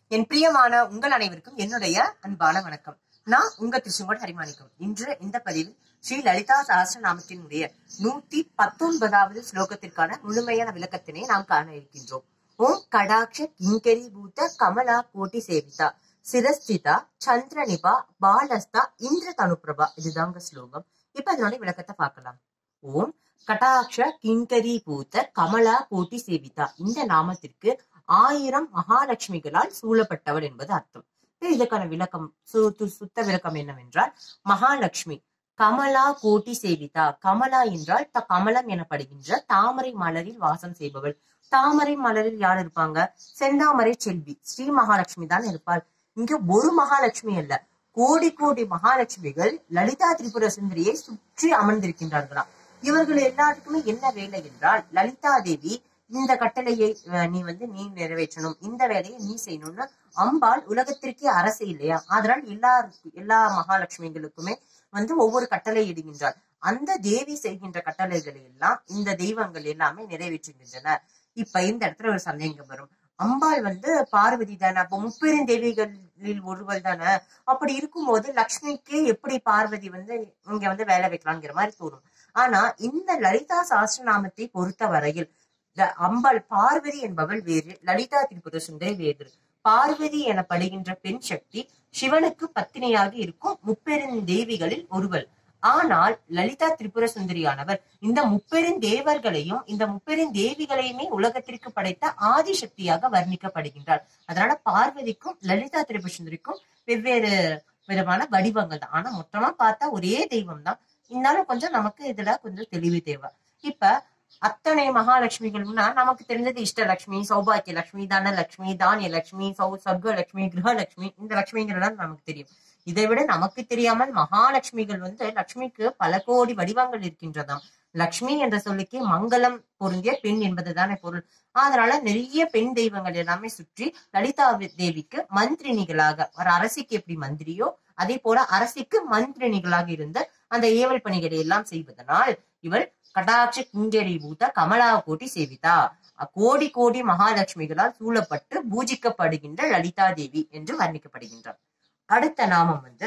என் பிரியமான உங்கள் அனைவருக்கும் என்னுடைய அன்பான வணக்கம் நான் உங்க திருச்செங்கோடு ஹரிமாணிக்கம் இன்று இந்த பதிவில் ஸ்ரீ லலிதா சஹஸ்ரநாமத்தினுடைய நூத்தி பத்தொன்பதாவது ஸ்லோகத்திற்கான முழுமையான விளக்கத்தினை நாம் காண இருக்கின்றோம் ஓம் கடாட்ச கிங்கரி பூத கமலா கோட்டி சேவிதா சிரஸ்திதா சந்திரனிபா பாலஸ்தா இந்திர தனுப்பிரபா இதுதாங்க ஸ்லோகம் இப்ப இதனுடைய விளக்கத்தை பார்க்கலாம் ஓம் கடாட்ச கிங்கரி பூத்த கமலா கோட்டி சேவிதா இந்த நாமத்திற்கு ஆயிரம் மகாலட்சுமிகளால் சூழப்பட்டவள் என்பது அர்த்தம் இதுக்கான விளக்கம் சு- து- சுத்த விளக்கம் என்னவென்றால் மகாலட்சுமி கமலா கோட்டி சேவிதா கமலா என்றால் த கமலம் எனப்படுகின்ற தாமரை மலரில் வாசம் செய்பவள் தாமரை மலரில் யார் இருப்பாங்க செந்தாமரை செல்வி ஸ்ரீ மகாலட்சுமி தான் இருப்பாள் இங்க ஒரு மகாலட்சுமி அல்ல கோடி கோடி மகாலட்சுமிகள் லலிதா திரிபுர சுந்தரியை சுற்றி அமர்ந்திருக்கின்றார்களாம் இவர்கள் எல்லாருக்குமே என்ன வேலை என்றால் லலிதா தேவி இந்த கட்டளையை அஹ், நீ வந்து நீ நிறைவேற்றணும் இந்த வேலையை நீ செய்யணும்னு அம்பாள் உலகத்திற்கே அரசு இல்லையா அதனால் எல்லாருக்கும் எல்லா மகாலட்சுமிகளுக்குமே வந்து ஒவ்வொரு கட்டளை இடுகின்றார் அந்த தேவி செய்கின்ற கட்டளைகளை எல்லாம் இந்த தெய்வங்கள் எல்லாமே நிறைவேற்றுகின்றன இப்ப இந்த இடத்துல ஒரு சந்தேகம் வரும் அம்பாள் வந்து பார்வதி தானே அப்ப முப்பெரும் தேவிகளில் ஒருவர் தானே அப்படி இருக்கும்போது லக்ஷ்மிக்கு எப்படி பார்வதி வந்து இங்க வந்து வேலை வைக்கலாம்ங்கிற மாதிரி தோணும் ஆனா இந்த லலிதா சாஸ்திரநாமத்தை பொறுத்த வரையில் த- அம்பாள் பார்வதி என்பவள் வேறு லலிதா திரிபுர சுந்தரி வேறு பார்வதி எனப்படுகின்ற பெண் சக்தி சிவனுக்கு பத்தினியாக இருக்கும் முப்பெரும் தேவிகளில் ஒருவள் ஆனால் லலிதா திரிபுர சுந்தரியானவர் இந்த முப்பெரும் தேவர்களையும் இந்த முப்பெரும் தேவிகளையுமே உலகத்திற்கு படைத்த ஆதிசக்தியாக வர்ணிக்கப்படுகின்றார் அதனால பார்வதிக்கும் லலிதா திரிபுர சுந்தரிக்கும் வெவ்வேறு விதமான வடிவங்கள் தான் ஆனா மொத்தமா பார்த்தா ஒரே தெய்வம் தான் இருந்தாலும் கொஞ்சம் நமக்கு இதுல கொஞ்சம் தெளிவு தேவை இப்ப அத்தனை மகாலட்சுமிகள்னா நமக்கு தெரிஞ்சது இஷ்டலட்சுமி சௌபாக்கிய லட்சுமி தனலட்சுமி தானிய லட்சுமி சௌ சர்க்கலட்சுமி கிரகலட்சுமி இந்த லட்சுமிகள் எல்லாம் நமக்கு தெரியும் இதை விட நமக்கு தெரியாமல் மகாலட்சுமிகள் வந்து லட்சுமிக்கு பல கோடி வடிவங்கள் இருக்கின்றதாம் லக்ஷ்மி என்ற சொல்லுக்கு மங்களம் பொருந்திய பெண் என்பதுதானே பொருள் அதனால நிறைய பெண் தெய்வங்கள் எல்லாமே சுற்றி லலிதா தேவிக்கு மந்திரினிகளாக ஒரு அரசிக்கு எப்படி மந்திரியோ அதே போல அரசிக்கு மந்திரினிகளாக இருந்த அந்த ஏவல் பணிகளை எல்லாம் செய்வதனால் இவள் கடாட்ச கிங்கரி பூத கமலா கோட்டி சேவிதா கோடி கோடி மகாலட்சுமிகளால் சூழப்பட்டு பூஜிக்கப்படுகின்ற லலிதா தேவி என்று வர்ணிக்கப்படுகின்றார் அடுத்த நாமம் வந்து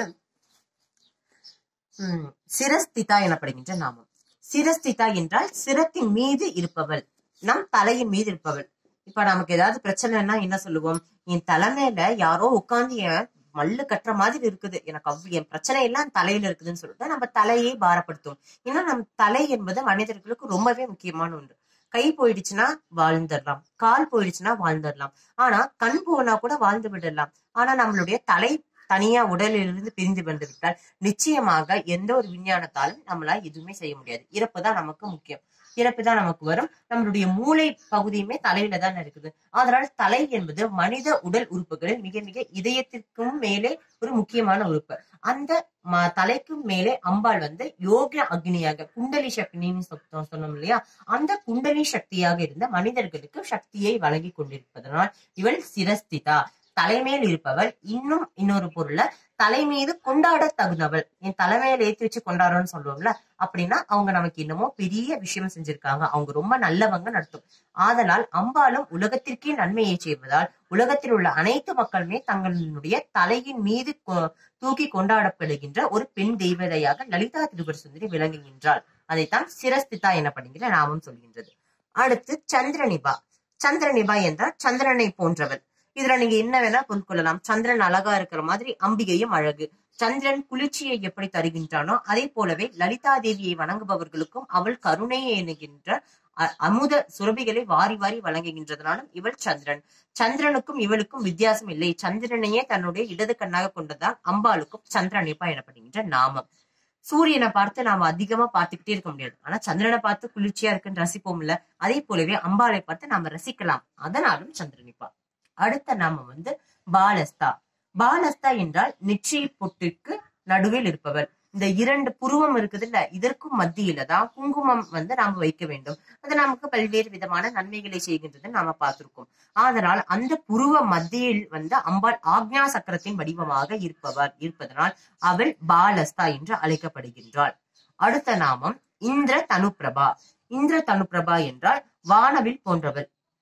உம் சிரஸ்திதா எனப்படுகின்ற நாமம் சிரஸ்திதா என்றால் சிரத்தின் மீது இருப்பவள் நம் தலையின் மீது இருப்பவள் இப்ப நமக்கு ஏதாவது பிரச்சனைன்னா என்ன சொல்லுவோம் என் தலைமையில யாரோ உட்கார்ந்து என் மல்லு கட்டுற மாதிரி இருக்குது எனக்கு அவ் என் பிரச்சனை எல்லாம் தலையில இருக்குதுன்னு சொல்லிட்டு நம்ம தலையை பாரப்படுத்தும் ஏன்னா நம் தலை என்பது மனிதர்களுக்கு ரொம்பவே முக்கியமான ஒன்று கை போயிடுச்சுன்னா வாழ்ந்துடலாம் கால் போயிடுச்சுன்னா வாழ்ந்துடலாம் ஆனா கண் போனா கூட வாழ்ந்து விடலாம் ஆனா நம்மளுடைய தலை தனியா உடலிலிருந்து பிரிந்து வந்து விட்டால் நிச்சயமாக எந்த ஒரு விஞ்ஞானத்தாலும் நம்மளால எதுவுமே செய்ய முடியாது இறப்பு தான் நமக்கு முக்கியம் இறப்பு தான் நமக்கு வரும் நம்மளுடைய மூளை பகுதியுமே தலையில தான் இருக்குது அதனால் தலை என்பது மனித உடல் உறுப்புகளில் மிக மிக இதயத்திற்கும் மேலே ஒரு முக்கியமான உறுப்பு அந்த ம- தலைக்கும் மேலே அம்பாள் வந்து யோக அக்னியாக குண்டலி சக்தின்னு சொ- சொன்னோம் இல்லையா அந்த குண்டலி சக்தியாக இருந்த மனிதர்களுக்கு சக்தியை வழங்கி கொண்டிருப்பதனால் இவள் சிரஸ்திதா தலைமையில் இருப்பவள் இன்னும் இன்னொரு பொருளை தலை மீது கொண்டாட தகுந்தவள் என் தலைமையில ஏத்தி வச்சு கொண்டாடுறோம்னு சொல்லுவோம்ல அப்படின்னா அவங்க நமக்கு என்னமோ பெரிய விஷயம் செஞ்சிருக்காங்க அவங்க ரொம்ப நல்லவங்க நடத்தும் ஆதலால் அம்பாலும் உலகத்திற்கே நன்மையை செய்வதால் உலகத்தில் உள்ள அனைத்து மக்களுமே தங்களுடைய தலையின் மீது கொ- தூக்கி கொண்டாடப்படுகின்ற ஒரு பெண் தெய்வதையாக லலிதா திரிபுர சுந்தரி விளங்குகின்றாள் அதைத்தான் சிரஸ்திதா எனப்படுகிற நாமம் சொல்கின்றது அடுத்து சந்திரனிபா சந்திரனிபா என்றால் சந்திரனை போன்றவள் இதுல நீங்க என்ன வேணா பொருள் கொள்ளலாம் சந்திரன் அழகா இருக்கிற மாதிரி அம்பிகையும் அழகு சந்திரன் குளிர்ச்சியை எப்படி தருகின்றானோ அதே போலவே லலிதா தேவியை வணங்குபவர்களுக்கும் அவள் கருணையை எண்ணுகின்ற அ- அமுத சுரபிகளை வாரி வாரி வழங்குகின்றதனாலும் இவள் சந்திரன் சந்திரனுக்கும் இவளுக்கும் வித்தியாசம் இல்லை சந்திரனையே தன்னுடைய இடது கண்ணாக கொண்டதால் அம்பாளுக்கும் சந்திரனிப்பா எனப்படுகின்ற நாமம் சூரியனை பார்த்து நாம அதிகமா பார்த்துக்கிட்டே இருக்க முடியாது ஆனா சந்திரனை பார்த்து குளிர்ச்சியா இருக்குன்னு ரசிப்போம் இல்ல அதே போலவே அம்பாளை பார்த்து நாம ரசிக்கலாம் அதனாலும் சந்திரனிப்பா அடுத்த நாமம் வந்து பாலஸ்தா பாலஸ்தா என்றால் நெற்றி பொட்டுக்கு நடுவில் இருப்பவர் இந்த இரண்டு புருவம் இருக்குது இல்ல இதற்கும் மத்தியில தான் குங்குமம் வந்து நாம வைக்க வேண்டும் அது நமக்கு பல்வேறு விதமான நன்மைகளை செய்கின்றது நாம பார்த்திருக்கோம் அதனால் அந்த புருவ மத்தியில் வந்து அம்பாள் ஆக்ஞா சக்கரத்தின் வடிவமாக இருப்பவர் இருப்பதனால் அவள் பாலஸ்தா என்று அழைக்கப்படுகின்றாள் அடுத்த நாமம் இந்திர தனுப்பிரபா இந்திர தனுப்பிரபா என்றால் வானவில் போன்றவள்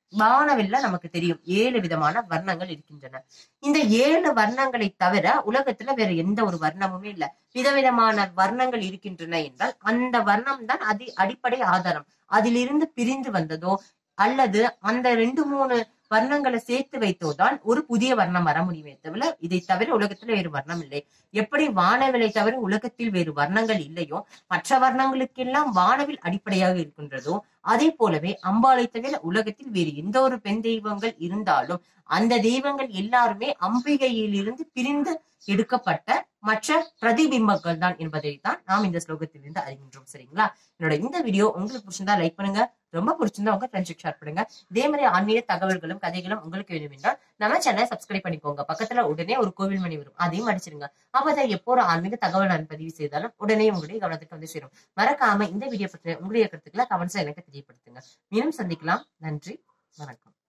வானவில்ல நமக்கு தெரியும் ஏழு விதமான வர்ணங்கள் இருக்கின்றன இந்த ஏழு வர்ணங்களை தவிர உலகத்துல வேற எந்த ஒரு வர்ணமுமே இல்ல விதவிதமான வர்ணங்கள் இருக்கின்றன என்றால் அந்த வர்ணம் தான் அதி அடிப்படை ஆதாரம் அதிலிருந்து பிரிந்து வந்ததோ அல்லது அந்த ரெண்டு மூணு வர்ணங்களை சேர்த்து வைத்தோதான் ஒரு புதிய வர்ணம் வர முடியுமே தவிர இதை தவிர உலகத்துல வேறு வர்ணம் இல்லை எப்படி வானவிலை தவிர உலகத்தில் வேறு வர்ணங்கள் இல்லையோ மற்ற வர்ணங்களுக்கெல்லாம் வானவில் அடிப்படையாக இருக்கின்றதோ அதே போலவே அம்பாளை தவிர உலகத்தில் வேறு எந்த ஒரு பெண் தெய்வங்கள் இருந்தாலும் அந்த தெய்வங்கள் எல்லாருமே அம்பிகையிலிருந்து பிரிந்து எடுக்கப்பட்ட மற்ற பிரதிபிம்பங்கள் தான் என்பதை தான் நாம் இந்த ஸ்லோகத்திலிருந்து அறிகின்றோம் சரிங்களா என்னோட இந்த வீடியோ உங்களுக்கு பிடிச்சிருந்தா லைக் பண்ணுங்க ரொம்ப பிடிச்சிருந்தா உங்க ஃப்ரெண்ட்ஸுக்கு ஷேர் பண்ணுங்க இதே மாதிரி ஆன்மீக தகவல்களும் கதைகளும் உங்களுக்கு வேணும் என்றால் நம்ம சேனலை சப்ஸ்கிரைப் பண்ணிக்கோங்க பக்கத்துல உடனே ஒரு கோவில் மணி வரும் அதையும் அடிச்சிருங்க அப்பதான் எப்போ ஒரு ஆன்மீக தகவல் நான் பதிவு செய்தாலும் உடனே உங்களுடைய கவனத்துக்கு வந்து சேரும் மறக்காம இந்த வீடியோ பற்றின உங்களுடைய கருத்துக்களை கமெண்ட்ஸ் எனக்கு தெரியப்படுத்துங்க மீண்டும் சந்திக்கலாம் நன்றி வணக்கம்